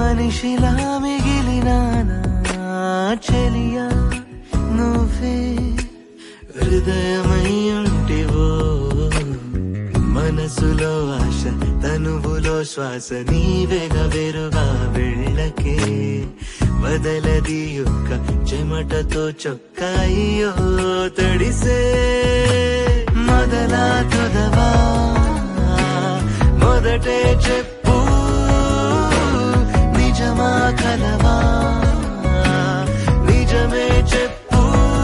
మనిషిలా మిగిలినానా చెలియా నువ్వే హృదయమై ఉంటివో మనసులో ఆశ తనువులో శ్వాస నీవెగ వెరుగా వెళ్ళకే వదలది యొక్క చెమటతో చొక్కాయో తడిసే మొదలా తుదవా మొదటే చెప్పు నిజమా కలవా నిజమే చెప్పు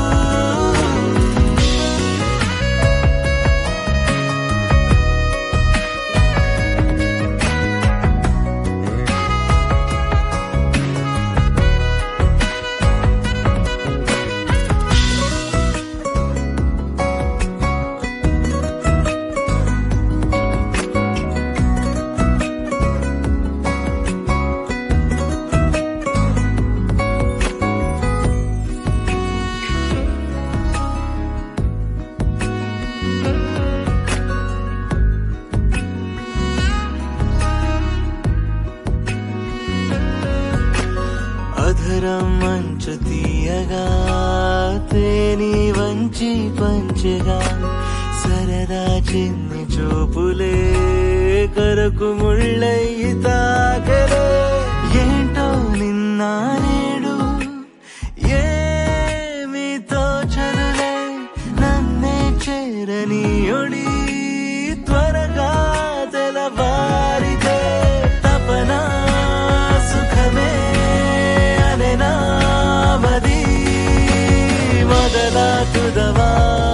అధరం మంచు తీయగా తేని వంచి పంచగా సరదా చిన్ని చూపులే కరకు ముళ్ళయి తాకలే ఏంటో నిన్న నేడు ఏమితో చదులే నన్నే చేరని ఒడి త్వరగా తెలవారితే తపన సుఖమే అనెనామది మొదల తుదవా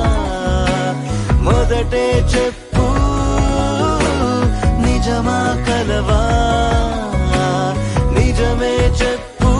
మొదటే చెప్పు నిజమా కలవా నిజమే చెప్పు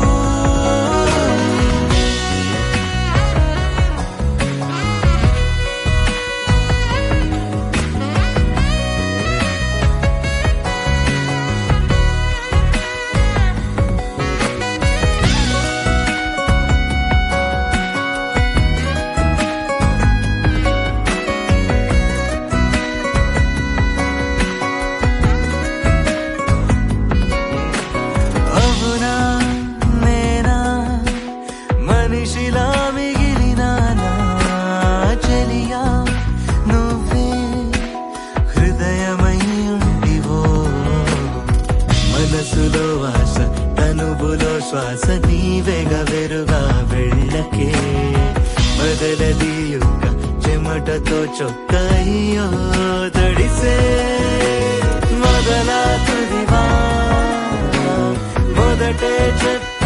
అవునా నేనా మనిషిలా మిగిలినానా చెలియా నువ్వే హృదయమై ఉంటివో మనసులో ఆశ తనువులో శ్వాస నీవెగ వెరుగా వెళ్ళకే మొదలది యొక్క చెమటతో చొక్కాయో తడిసే మొదల తుదివా మొదటే చెప్పు